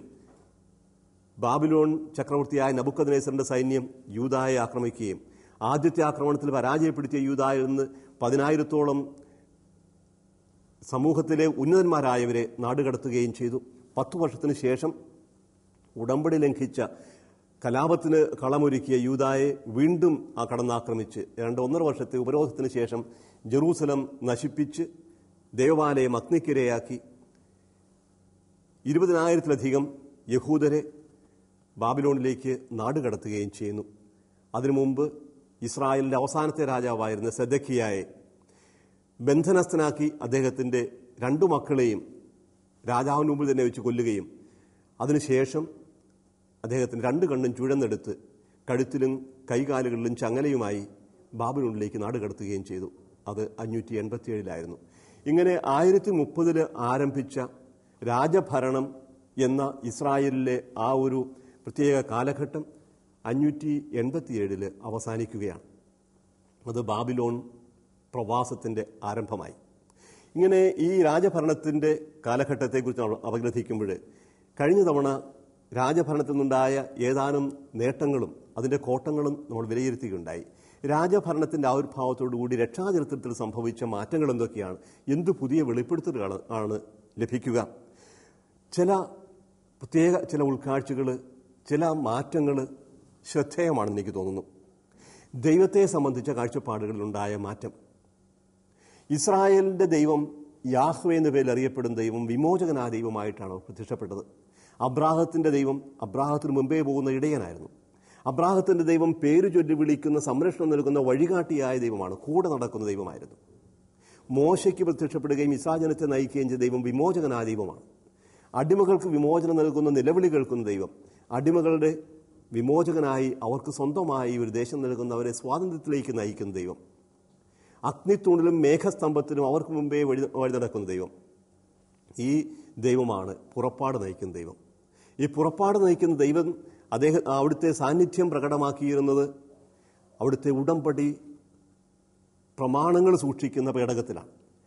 ബാബിലോൺ ചക്രവർത്തിയായ നബുക്കദ്നേസറിന്റെ സൈന്യം യൂതായെ ആക്രമിക്കുകയും ആദ്യത്തെ ആക്രമണത്തിൽ പരാജയപ്പെടുത്തിയ യൂതായിൽ നിന്ന് പതിനായിരത്തോളം സമൂഹത്തിലെ ഉന്നതന്മാരായവരെ നാടുകടത്തുകയും ചെയ്തു പത്തു വർഷത്തിന് ശേഷം ഉടമ്പടി ലംഘിച്ച കലാപത്തിന് കളമൊരുക്കിയ യൂതായെ വീണ്ടും ആ കടന്നാക്രമിച്ച് രണ്ട് ഒന്നര വർഷത്തെ ഉപരോധത്തിന് ശേഷം ജെറൂസലം നശിപ്പിച്ച് ദേവാലയം അഗ്നിക്കിരയാക്കി ഇരുപതിനായിരത്തിലധികം യഹൂദരെ ബാബിലോണിലേക്ക് നാടുകടത്തുകയും ചെയ്യുന്നു അതിനു മുമ്പ് ഇസ്രായേലിന്റെ അവസാനത്തെ രാജാവായിരുന്ന സെദക്കിയായെ ബന്ധനസ്ഥനാക്കി അദ്ദേഹത്തിന്റെ രണ്ടു മക്കളെയും രാജാവിന് മുമ്പിൽ തന്നെ വെച്ച് കൊല്ലുകയും അതിനുശേഷം അദ്ദേഹത്തിന് രണ്ട് കണ്ണും ചുഴന്നെടുത്ത് കഴുത്തിലും കൈകാലുകളിലും ചങ്ങലയുമായി ബാബിലോണിലേക്ക് നാടുകടത്തുകയും ചെയ്തു അത് അഞ്ഞൂറ്റി എൺപത്തിയേഴിലായിരുന്നു ഇങ്ങനെ ആയിരത്തി മുപ്പതിൽ ആരംഭിച്ച രാജഭരണം എന്ന ഇസ്രായേലിലെ ആ ഒരു പ്രത്യേക കാലഘട്ടം അഞ്ഞൂറ്റി എൺപത്തിയേഴില് അവസാനിക്കുകയാണ് അത് ബാബിലോൺ പ്രവാസത്തിന്റെ ആരംഭമായി ഇങ്ങനെ ഈ രാജഭരണത്തിന്റെ കാലഘട്ടത്തെക്കുറിച്ച് നമ്മൾ അപഗ്രഥിക്കുമ്പോൾ കഴിഞ്ഞ തവണ രാജഭരണത്തിൽ നിന്നുണ്ടായ ഏതാനും നേട്ടങ്ങളും അതിന്റെ കോട്ടങ്ങളും നമ്മൾ വിലയിരുത്തുകയുണ്ടായി രാജഭരണത്തിന്റെ ആവിർഭാവത്തോടുകൂടി രക്ഷാചരിത്രത്തിൽ സംഭവിച്ച മാറ്റങ്ങൾ എന്തൊക്കെയാണ് എന്ത് പുതിയ വെളിപ്പെടുത്തലുകൾ ആണ് ലഭിക്കുക ചില പ്രത്യേക ചില ഉൾക്കാഴ്ചകൾ ചില മാറ്റങ്ങൾ ശ്രദ്ധേയമാണെന്ന് എനിക്ക് തോന്നുന്നു ദൈവത്തെ സംബന്ധിച്ച കാഴ്ചപ്പാടുകളിലുണ്ടായ മാറ്റം ഇസ്രായേലിന്റെ ദൈവം യാഹ്വേ എന്ന പേരിൽ അറിയപ്പെടുന്ന ദൈവം വിമോചകനായ ദൈവമായിട്ടാണ് അവർ പ്രത്യക്ഷപ്പെട്ടത് അബ്രാഹത്തിന്റെ ദൈവം അബ്രാഹത്തിന് മുമ്പേ പോകുന്ന ഇടയനായിരുന്നു അബ്രാഹത്തിന്റെ ദൈവം പേരു ചൊല്ലി വിളിക്കുന്ന സംരക്ഷണം നൽകുന്ന വഴികാട്ടിയായ ദൈവമാണ് കൂടെ നടക്കുന്ന ദൈവമായിരുന്നു മോശയ്ക്ക് പ്രത്യക്ഷപ്പെടുകയും ഇസാജനത്തെ നയിക്കുകയും ചെയ്ത ദൈവം വിമോചകനായ ദൈവമാണ് അടിമകൾക്ക് വിമോചനം നൽകുന്ന നിലവിളി കേൾക്കുന്ന ദൈവം അടിമകളുടെ വിമോചകനായി അവർക്ക് സ്വന്തമായി ഒരു ദേശം നൽകുന്നവരെ സ്വാതന്ത്ര്യത്തിലേക്ക് നയിക്കുന്ന ദൈവം അഗ്നിത്തൂണിലും മേഘസ്തംഭത്തിലും അവർക്ക് മുമ്പേ വഴി വഴി നടക്കുന്ന ദൈവം ഈ ദൈവമാണ് പുറപ്പാട് നയിക്കുന്ന ദൈവം ഈ പുറപ്പാട് നയിക്കുന്ന ദൈവം അദ്ദേഹം അവിടുത്തെ സാന്നിധ്യം പ്രകടമാക്കിയിരുന്നത് അവിടുത്തെ ഉടമ്പടി പ്രമാണങ്ങൾ സൂക്ഷിക്കുന്ന പേടകത്തിലാണ്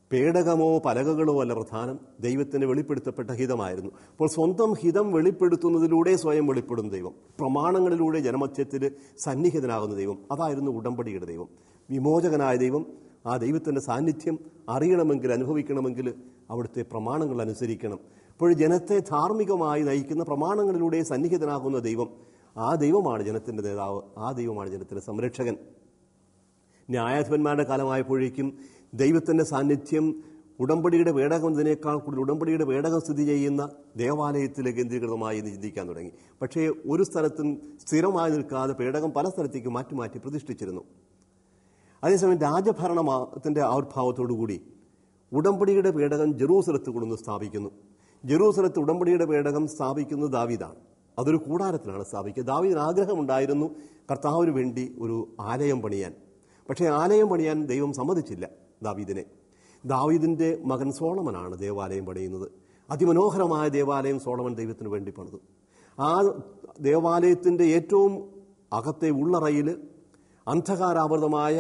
പേടകമോ പലകകളോ അല്ല പ്രധാനം ദൈവത്തിന് വെളിപ്പെടുത്തപ്പെട്ട ഹിതമായിരുന്നു അപ്പോൾ സ്വന്തം ഹിതം വെളിപ്പെടുത്തുന്നതിലൂടെ സ്വയം വെളിപ്പെടും ദൈവം പ്രമാണങ്ങളിലൂടെ ജനമധ്യത്തിൽ സന്നിഹിതനാകുന്ന ദൈവം അതായിരുന്നു ഉടമ്പടിയുടെ ദൈവം വിമോചകനായ ദൈവം ആ ദൈവത്തിൻ്റെ സാന്നിധ്യം അറിയണമെങ്കിൽ അനുഭവിക്കണമെങ്കിൽ അവിടുത്തെ പ്രമാണങ്ങൾ അനുസരിക്കണം അപ്പോൾ ജനത്തെ ധാർമ്മികമായി നയിക്കുന്ന പ്രമാണങ്ങളിലൂടെ സന്നിഹിതനാകുന്ന ദൈവം ആ ദൈവമാണ് ജനത്തിൻ്റെ നേതാവ് ആ ദൈവമാണ് ജനത്തിൻ്റെ സംരക്ഷകൻ ന്യായാധിപന്മാരുടെ കാലമായപ്പോഴേക്കും ദൈവത്തിൻ്റെ സാന്നിധ്യം ഉടമ്പടിയുടെ വേടകത്തിനേക്കാൾ കൂടുതൽ ഉടമ്പടിയുടെ വേടകം സ്ഥിതി ചെയ്യുന്ന ദേവാലയത്തിൽ കേന്ദ്രീകൃതമായി എന്ന് ചിന്തിക്കാൻ തുടങ്ങി പക്ഷേ ഒരു സ്ഥലത്തും സ്ഥിരമായി നിൽക്കാതെ പേടകം പല സ്ഥലത്തേക്ക് മാറ്റി മാറ്റി പ്രതിഷ്ഠിച്ചിരുന്നു അതേസമയം രാജഭരണത്തിൻ്റെ ആവിർഭാവത്തോടുകൂടി ഉടമ്പടിയുടെ പേടകം ജെറൂസലത്ത് കൊണ്ടുവന്ന് സ്ഥാപിക്കുന്നു ജെറൂസലത്ത് ഉടമ്പടിയുടെ പേടകം സ്ഥാപിക്കുന്നത് ദാവീദാണ് അതൊരു കൂടാരത്തിലാണ് സ്ഥാപിക്കുക ദാവീദിന് ആഗ്രഹമുണ്ടായിരുന്നു കർത്താവിന് വേണ്ടി ഒരു ആലയം പണിയാൻ പക്ഷേ ആലയം പണിയാൻ ദൈവം സമ്മതിച്ചില്ല ദാവീദിനെ ദാവീദിൻ്റെ മകൻ സോളമനാണ് ദേവാലയം പണിയുന്നത് അതിമനോഹരമായ ദേവാലയം സോളമൻ ദൈവത്തിന് വേണ്ടി പണിതു ആ ദേവാലയത്തിൻ്റെ ഏറ്റവും അകത്തെ ഉള്ളറയിൽ അന്ധകാരാവൃതമായ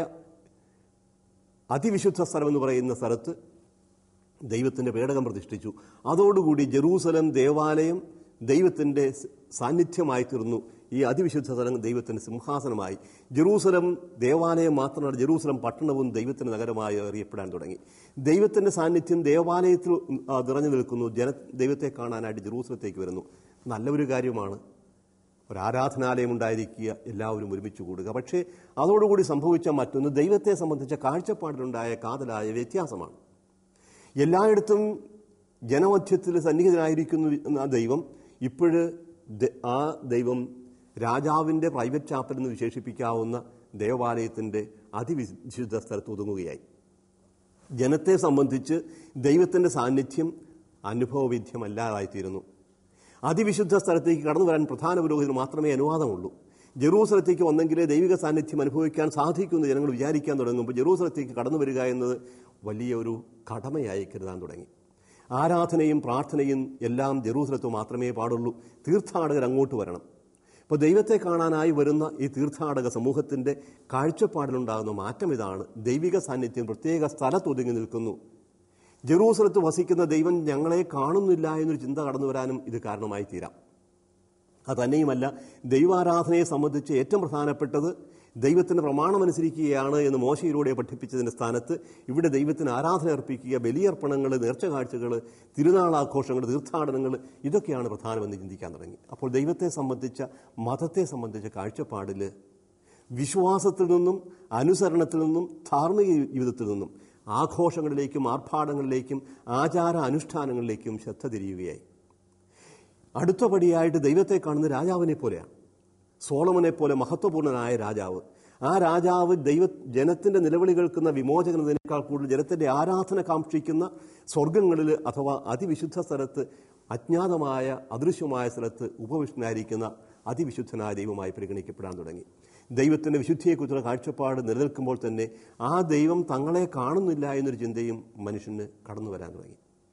അതിവിശുദ്ധ സ്ഥലം എന്ന് പറയുന്ന സ്ഥലത്ത് ദൈവത്തിൻ്റെ പേടകം പ്രതിഷ്ഠിച്ചു അതോടുകൂടി ജെറൂസലം ദേവാലയം ദൈവത്തിൻ്റെ സാന്നിധ്യമായി തീർന്നു ഈ അതിവിശുദ്ധ സ്ഥലം ദൈവത്തിൻ്റെ സിംഹാസനമായി ജെറൂസലം ദേവാലയം മാത്രമല്ല ജെറൂസലം പട്ടണവും ദൈവത്തിൻ്റെ നഗരമായി അറിയപ്പെടാൻ തുടങ്ങി ദൈവത്തിൻ്റെ സാന്നിധ്യം ദേവാലയത്തിൽ ആ, നിറഞ്ഞു നിൽക്കുന്നു ജന ദൈവത്തെ കാണാനായിട്ട് ജെറൂസലത്തേക്ക് വരുന്നു നല്ല ഒരു കാര്യമാണ് ഒരു ആരാധനാലയം ഉണ്ടായിരിക്കുക എല്ലാവരും ഒരുമിച്ച് കൂടുക പക്ഷേ അതോടുകൂടി സംഭവിച്ച മറ്റൊന്ന് ദൈവത്തെ സംബന്ധിച്ച കാഴ്ചപ്പാടിലുണ്ടായ കാതലായ വ്യത്യാസമാണ് എല്ലായിടത്തും ജനമധ്യത്തിൽ സന്നിഹിതനായിരിക്കുന്ന ആ ദൈവം ഇപ്പോഴ് ആ ദൈവം രാജാവിൻ്റെ പ്രൈവറ്റ് ചാപ്പൽ എന്ന് വിശേഷിപ്പിക്കാവുന്ന ദേവാലയത്തിൻ്റെ അതിവിശുദ്ധ സ്ഥലത്ത് ഒതുങ്ങുകയായി ജനത്തെ സംബന്ധിച്ച് ദൈവത്തിൻ്റെ സാന്നിധ്യം അനുഭവവിദ്യമല്ലാതായിത്തീരുന്നു അതിവിശുദ്ധ സ്ഥലത്തേക്ക് കടന്നു വരാൻ പ്രധാന പുരോഹിതന് മാത്രമേ അനുവാദമുള്ളൂ ജെറൂസലത്തേക്ക് വന്നെങ്കിലേ ദൈവിക സാന്നിധ്യം അനുഭവിക്കാൻ സാധിക്കുമെന്ന് ജനങ്ങൾ വിചാരിക്കാൻ തുടങ്ങുമ്പോൾ ജെറൂസലത്തേക്ക് കടന്നു വരിക എന്നത് വലിയ ഒരു കടമയായി കരുതാൻ തുടങ്ങി ആരാധനയും പ്രാർത്ഥനയും എല്ലാം ജെറൂസലത്ത് മാത്രമേ പാടുള്ളൂ തീർത്ഥാടകർ അങ്ങോട്ട് വരണം ഇപ്പോൾ ദൈവത്തെ കാണാനായി വരുന്ന ഈ തീർത്ഥാടക സമൂഹത്തിൻ്റെ കാഴ്ചപ്പാടിലുണ്ടാകുന്ന മാറ്റം ഇതാണ് ദൈവിക സാന്നിധ്യം പ്രത്യേക സ്ഥലത്തൊതുങ്ങി നിൽക്കുന്നു ജെറൂസലത്ത് വസിക്കുന്ന ദൈവം ഞങ്ങളെ കാണുന്നില്ല എന്നൊരു ചിന്ത കടന്നു വരാനും ഇത് കാരണമായി തീരാം അതന്നെയുമല്ല ദൈവാരാധനയെ സംബന്ധിച്ച് ഏറ്റവും പ്രധാനപ്പെട്ടത് ദൈവത്തിന് പ്രമാണമനുസരിക്കുകയാണ് എന്ന് മോശയിലൂടെ പഠിപ്പിച്ചതിൻ്റെ സ്ഥാനത്ത് ഇവിടെ ദൈവത്തിന് ആരാധന അർപ്പിക്കുക ബലിയർപ്പണങ്ങൾ നേർച്ച കാഴ്ചകൾ തിരുനാളാഘോഷങ്ങൾ തീർത്ഥാടനങ്ങൾ ഇതൊക്കെയാണ് പ്രധാനമെന്ന് ചിന്തിക്കാൻ തുടങ്ങി അപ്പോൾ ദൈവത്തെ സംബന്ധിച്ച മതത്തെ സംബന്ധിച്ച കാഴ്ചപ്പാടിൽ വിശ്വാസത്തിൽ നിന്നും അനുസരണത്തിൽ നിന്നും ധാർമ്മിക ജീവിതത്തിൽ നിന്നും ആഘോഷങ്ങളിലേക്കും ആർഭാടങ്ങളിലേക്കും ആചാര അനുഷ്ഠാനങ്ങളിലേക്കും ശ്രദ്ധ തിരിയുകയായി അടുത്ത പടിയായിട്ട് ദൈവത്തെ കാണുന്ന രാജാവിനെ പോലെയാണ് സോളമനെ പോലെ മഹത്വപൂർണനായ രാജാവ് ആ രാജാവ് ദൈവ ജനത്തിന്റെ നിലവിളി കേൾക്കുന്ന വിമോചകൻ എന്നതിനേക്കാൾ കൂടുതൽ ജനത്തിന്റെ ആരാധന കാക്ഷിക്കുന്ന സ്വർഗങ്ങളിൽ അഥവാ അതിവിശുദ്ധ സ്ഥലത്ത് അജ്ഞാതമായ അദൃശ്യമായ സ്ഥലത്ത് ഉപവിഷ്ണനായിരിക്കുന്ന അതിവിശുദ്ധനായ ദൈവമായി പരിഗണിക്കപ്പെടാൻ തുടങ്ങി ദൈവത്തിന്റെ വിശുദ്ധിയെക്കുറിച്ചുള്ള കാഴ്ചപ്പാട് നിലനിൽക്കുമ്പോൾ തന്നെ ആ ദൈവം തങ്ങളെ കാണുന്നില്ല എന്നൊരു ചിന്തയും മനുഷ്യന് കടന്നു വരാൻ തുടങ്ങി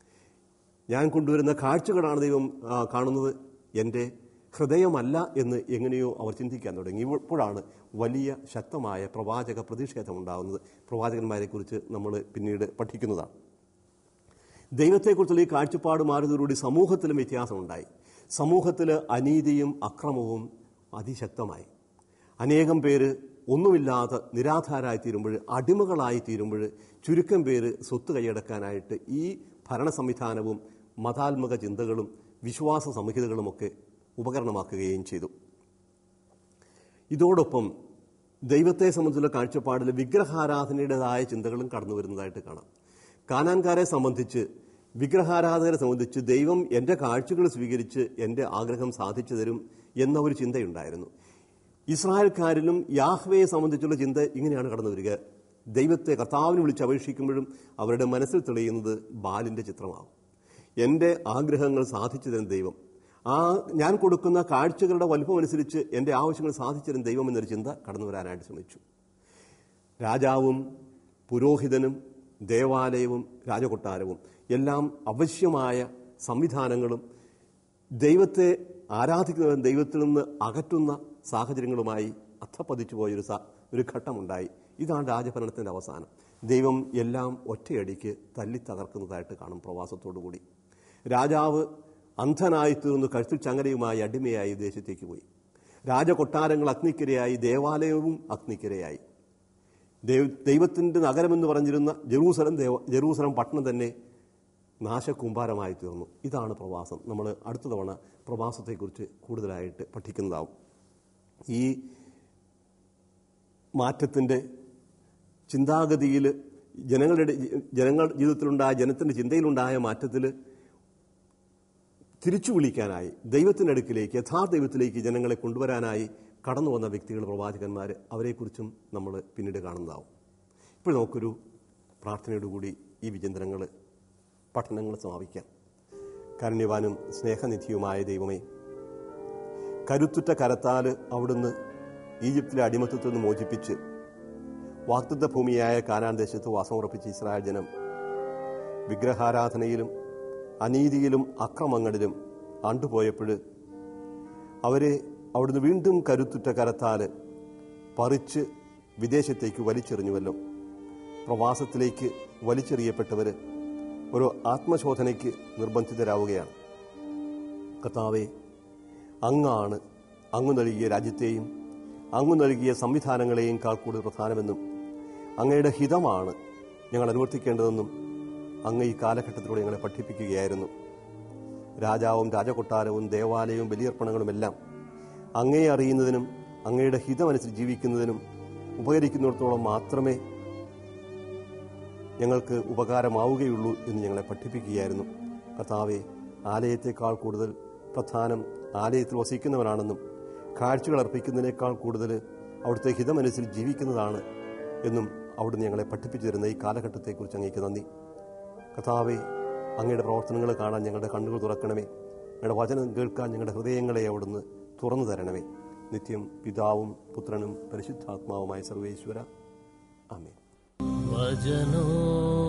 ഞാൻ കൊണ്ടുവരുന്ന കാഴ്ചകളാണ് ദൈവം ആ, കാണുന്നത് എൻ്റെ ഹൃദയമല്ല എന്ന് എങ്ങനെയോ അവർ ചിന്തിക്കാൻ തുടങ്ങി ഇപ്പോഴാണ് വലിയ ശക്തമായ പ്രവാചക പ്രതിഷേധം ഉണ്ടാകുന്നത് പ്രവാചകന്മാരെക്കുറിച്ച് നമ്മൾ പിന്നീട് പഠിക്കുന്നതാണ് ദൈവത്തെക്കുറിച്ചുള്ള ഈ കാഴ്ചപ്പാട് മാറിയതോടുകൂടി സമൂഹത്തിലും വ്യത്യാസമുണ്ടായി സമൂഹത്തിൽ അനീതിയും അക്രമവും അതിശക്തമായി അനേകം പേര് ഒന്നുമില്ലാതെ നിരാധാരായി തീരുമ്പോൾ അടിമകളായി തീരുമ്പോൾ ചുരുക്കം പേര് സ്വത്ത് കൈയടക്കാനായിട്ട് ഈ ഭരണ സംവിധാനവും മതാത്മക ചിന്തകളും വിശ്വാസ സംഹിതകളുമൊക്കെ ഉപകരണമാക്കുകയും ചെയ്തു ഇതോടൊപ്പം ദൈവത്തെ സംബന്ധിച്ചുള്ള കാഴ്ചപ്പാടിൽ വിഗ്രഹാരാധനയുടേതായ ചിന്തകളും കടന്നു വരുന്നതായിട്ട് കാണാം കാനാൻകാരെ സംബന്ധിച്ച് വിഗ്രഹാരാധകരെ സംബന്ധിച്ച് ദൈവം എൻ്റെ കാഴ്ചകൾ സ്വീകരിച്ച് എൻ്റെ ആഗ്രഹം സാധിച്ചു തരും എന്ന ഒരു ചിന്തയുണ്ടായിരുന്നു ഇസ്രായേൽക്കാരിലും യാഹ്വയെ സംബന്ധിച്ചുള്ള ചിന്ത ഇങ്ങനെയാണ് കടന്നു വരിക ദൈവത്തെ കർത്താവിന് വിളിച്ച് അപേക്ഷിക്കുമ്പോഴും അവരുടെ മനസ്സിൽ തെളിയുന്നത് ബാലിൻ്റെ ചിത്രമാവും എൻ്റെ ആഗ്രഹങ്ങൾ സാധിച്ചു തരുന്ന ദൈവം ആ ഞാൻ കൊടുക്കുന്ന കാഴ്ചകളുടെ വലുപ്പമനുസരിച്ച് എൻ്റെ ആവശ്യങ്ങൾ സാധിച്ചു തരുന്ന ദൈവം എന്നൊരു ചിന്ത കടന്നു വരാനായിട്ട് ശ്രമിച്ചു രാജാവും പുരോഹിതനും ദേവാലയവും രാജകൊട്ടാരവും എല്ലാം അവശ്യമായ സംവിധാനങ്ങളും ദൈവത്തെ ആരാധിക്കുന്നവൻ ദൈവത്തിൽ നിന്ന് അകറ്റുന്ന സാഹചര്യങ്ങളുമായി അധപ്പതിച്ചു പോയൊരു സ- ഒരു ഘട്ടമുണ്ടായി ഇതാണ് രാജഭരണത്തിൻ്റെ അവസാനം ദൈവം എല്ലാം ഒറ്റയടിക്ക് തല്ലി തകർക്കുന്നതായിട്ട് കാണും പ്രവാസത്തോടു കൂടി രാജാവ് അന്ധനായി തീർന്നു കഴുത്തിൽ ചങ്ങലയുമായി അടിമയായി ദേശത്തേക്ക് പോയി രാജകൊട്ടാരങ്ങൾ അഗ്നിക്കരയായി ദേവാലയവും അഗ്നിക്കരയായി ദൈവ ദൈവത്തിൻ്റെ നഗരമെന്ന് പറഞ്ഞിരുന്ന ജെറൂസലം ദേവ ജെറൂസലം പട്ടണം തന്നെ നാശകൂമ്പാരമായി തീർന്നു ഇതാണ് പ്രവാസം നമ്മൾ അടുത്ത തവണ പ്രവാസത്തെക്കുറിച്ച് കൂടുതലായിട്ട് പഠിക്കുന്നതാവും ഈ മാറ്റത്തിൻ്റെ ചിന്താഗതിയിൽ ജനങ്ങളുടെ ജനങ്ങൾ ജീവിതത്തിലുണ്ടായ ജനത്തിൻ്റെ ചിന്തയിലുണ്ടായ മാറ്റത്തിൽ തിരിച്ചു വിളിക്കാനായി ദൈവത്തിൻ്റെ അടുക്കിലേക്ക് യഥാർത്ഥ ദൈവത്തിലേക്ക് ജനങ്ങളെ കൊണ്ടുവരാനായി കടന്നു വന്ന വ്യക്തികൾ പ്രവാചകന്മാർ അവരെക്കുറിച്ചും നമ്മൾ പിന്നീട് കാണുന്നതാവും ഇപ്പോൾ നമുക്കൊരു പ്രാർത്ഥനയോടുകൂടി ഈ വിചിന്തനങ്ങൾ പഠനങ്ങൾ സമാപിക്കാം കാരുണ്യവാനും സ്നേഹനിധിയുമായ ദൈവമേ കരുത്തുറ്റ കരത്താൽ അവിടുന്ന് ഈജിപ്തിലെ അടിമത്തത്തിൽ നിന്ന് മോചിപ്പിച്ച് വാക്തത്വ ഭൂമിയായ കാനാൻ ദേശത്ത് വാസമുറപ്പിച്ച ഇസ്രായേൽ ജനം വിഗ്രഹാരാധനയിലും അനീതിയിലും അക്രമങ്ങളിലും ആണ്ടുപോയപ്പോൾ അവരെ അവിടുന്ന് വീണ്ടും കരുത്തുറ്റ കരത്താൽ പറിച്ച് വിദേശത്തേക്ക് വലിച്ചെറിഞ്ഞുവല്ലോ പ്രവാസത്തിലേക്ക് വലിച്ചെറിയപ്പെട്ടവർ ഒരു ആത്മശോധനയ്ക്ക് നിർബന്ധിതരാവുകയാണ് കർത്താവെ അങ്ങാണ് അങ്ങ് നൽകിയ രാജ്യത്തെയും അങ്ങ് നൽകിയ സംവിധാനങ്ങളെയും കാൾ കൂടുതൽ പ്രധാനമെന്നും അങ്ങയുടെ ഹിതമാണ് ഞങ്ങൾ അനുവർത്തിക്കേണ്ടതെന്നും അങ്ങ് ഈ കാലഘട്ടത്തിലൂടെ ഞങ്ങളെ പഠിപ്പിക്കുകയായിരുന്നു രാജാവും രാജകൊട്ടാരവും ദേവാലയവും ബലിയർപ്പണങ്ങളുമെല്ലാം അങ്ങയെ അറിയുന്നതിനും അങ്ങയുടെ ഹിതമനുസരിച്ച് ജീവിക്കുന്നതിനും ഉപകരിക്കുന്നിടത്തോളം മാത്രമേ ഞങ്ങൾക്ക് ഉപകാരമാവുകയുള്ളൂ എന്ന് ഞങ്ങളെ പഠിപ്പിക്കുകയായിരുന്നു കർത്താവെ ആലയത്തെക്കാൾ കൂടുതൽ പ്രധാനം ആലയത്തിൽ വസിക്കുന്നവനാണെന്നും കാഴ്ചകൾ അർപ്പിക്കുന്നതിനേക്കാൾ കൂടുതൽ അവിടുത്തെ ഹിതമനുസരിച്ച് ജീവിക്കുന്നതാണ് എന്നും അവിടുന്ന് ഞങ്ങളെ പഠിപ്പിച്ചു തരുന്ന ഈ കാലഘട്ടത്തെക്കുറിച്ച് അങ്ങേക്ക് നന്ദി കഥാവെ അങ്ങയുടെ പ്രവർത്തനങ്ങൾ കാണാൻ ഞങ്ങളുടെ കണ്ണുകൾ തുറക്കണമേ ഞങ്ങളുടെ വചനം കേൾക്കാൻ ഞങ്ങളുടെ ഹൃദയങ്ങളെ അവിടുന്ന് തുറന്നു തരണമേ നിത്യം പിതാവും പുത്രനും പരിശുദ്ധാത്മാവുമായ സർവേശ്വര ആമേ വചനോ